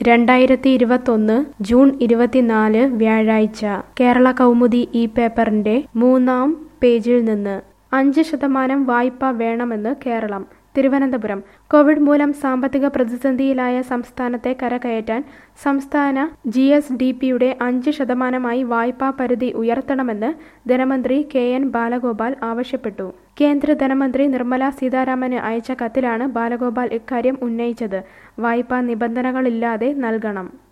രണ്ടായിരത്തി ഇരുപത്തൊന്ന് ജൂൺ ഇരുപത്തിനാല് വ്യാഴാഴ്ച കേരള കൗമുദി ഈ പേപ്പറിന്റെ മൂന്നാം പേജിൽ നിന്ന് അഞ്ച് ശതമാനം വായ്പ വേണമെന്ന് കേരളം തിരുവനന്തപുരം കോവിഡ് മൂലം സാമ്പത്തിക പ്രതിസന്ധിയിലായ സംസ്ഥാനത്തെ കരകയറ്റാൻ സംസ്ഥാന ജി എസ് ഡി പിയുടെ അഞ്ച് ശതമാനമായി വായ്പാ പരിധി ഉയർത്തണമെന്ന് ധനമന്ത്രി കെ എൻ ബാലഗോപാൽ ആവശ്യപ്പെട്ടു കേന്ദ്ര ധനമന്ത്രി നിർമ്മല സീതാരാമന് അയച്ച കത്തിലാണ് ബാലഗോപാൽ ഇക്കാര്യം ഉന്നയിച്ചത് വായ്പാ നിബന്ധനകളില്ലാതെ നൽകണം